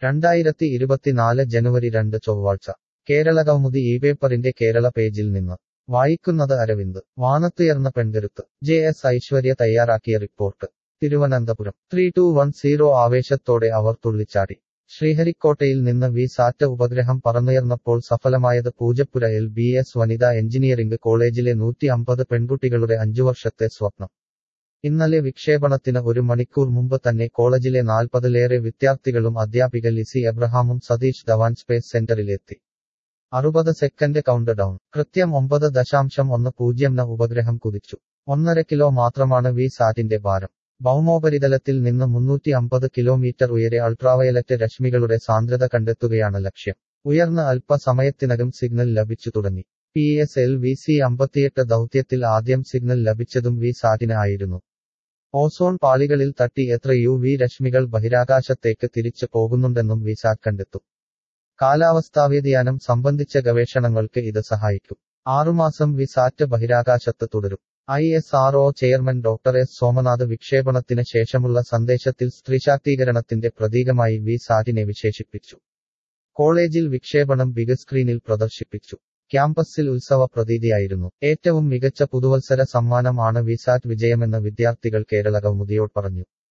രണ്ടായിരത്തി ഇരുപത്തിനാല് ജനുവരി രണ്ട് ചൊവ്വാഴ്ച കേരള കൗമുദി ഈ പേപ്പറിന്റെ കേരള പേജിൽ നിന്ന് വായിക്കുന്നത് അരവിന്ദ് വാനത്തുയർന്ന പെൺകരുത്ത് ജെ എസ് ഐശ്വര്യ തയ്യാറാക്കിയ report Thiruvananthapuram three two one zero ആവേശത്തോടെ അവർ തുള്ളിച്ചാടി ശ്രീഹരിക്കോട്ടയിൽ നിന്ന് വി സാറ്റ് ഉപഗ്രഹം പറന്നുയർന്നപ്പോൾ സഫലമായത് പൂജപ്പുര എൽ ബി എസ് വനിതാ എഞ്ചിനീയറിംഗ് കോളേജിലെ നൂറ്റി അമ്പത് പെൺകുട്ടികളുടെ അഞ്ചു വർഷത്തെ സ്വപ്നം ഇന്നലെ വിക്ഷേപണത്തിന് ഒരു മണിക്കൂർ മുമ്പ് തന്നെ കോളേജിലെ നാൽപ്പതിലേറെ വിദ്യാർത്ഥികളും അധ്യാപിക ലിസി എബ്രഹാമും സതീഷ് ധവാൻ സ്പേസ് സെന്ററിലെത്തി അറുപത് സെക്കൻഡ് കൗണ്ട് ഡൗൺ കൃത്യം ഒമ്പത് ദശാംശം ഒന്ന് പൂജ്യം ന ഉപഗ്രഹം കുതിച്ചു ഒന്നര കിലോ മാത്രമാണ് വി സാറ്റിന്റെ ഭാരം ഭൗമോപരിതലത്തിൽ നിന്ന് മുന്നൂറ്റി അമ്പത് കിലോമീറ്റർ ഉയരെ അൾട്രാവയലറ്റ് രശ്മികളുടെ സാന്ദ്രത കണ്ടെത്തുകയാണ് ലക്ഷ്യം ഉയർന്ന അല്പസമയത്തിനകം സിഗ്നൽ ലഭിച്ചു തുടങ്ങി P S L V C അമ്പത്തിയെട്ട് ദൗത്യത്തിൽ ആദ്യം സിഗ്നൽ ലഭിച്ചതും വി സാറ്റിന് ആയിരുന്നു ഓസോൺ പാളികളിൽ തട്ടി എത്ര യു വി രശ്മികൾ ബഹിരാകാശത്തേക്ക് തിരിച്ചു പോകുന്നുണ്ടെന്നും വിസാറ്റ് കണ്ടെത്തും കാലാവസ്ഥാ വ്യതിയാനം സംബന്ധിച്ച ഗവേഷണങ്ങൾക്ക് ഇത് സഹായിക്കും ആറുമാസം വിസാറ്റ് ബഹിരാകാശത്ത് തുടരും I S R O chairman doctor S Somanath വിക്ഷേപണത്തിന് ശേഷമുള്ള സന്ദേശത്തിൽ സ്ത്രീശാക്തീകരണത്തിന്റെ പ്രതീകമായി വി സാറ്റിനെ വിശേഷിപ്പിച്ചു കോളേജിൽ വിക്ഷേപണം ബിഗ് സ്ക്രീനിൽ പ്രദർശിപ്പിച്ചു ക്യാമ്പസിൽ ഉത്സവ പ്രതീതിയായിരുന്നു ഏറ്റവും മികച്ച പുതുവത്സര സമ്മാനമാണ് വിസാറ്റ് വിജയമെന്ന് വിദ്യാർത്ഥികൾ കേരള കൗമുദിയോട് പറഞ്ഞു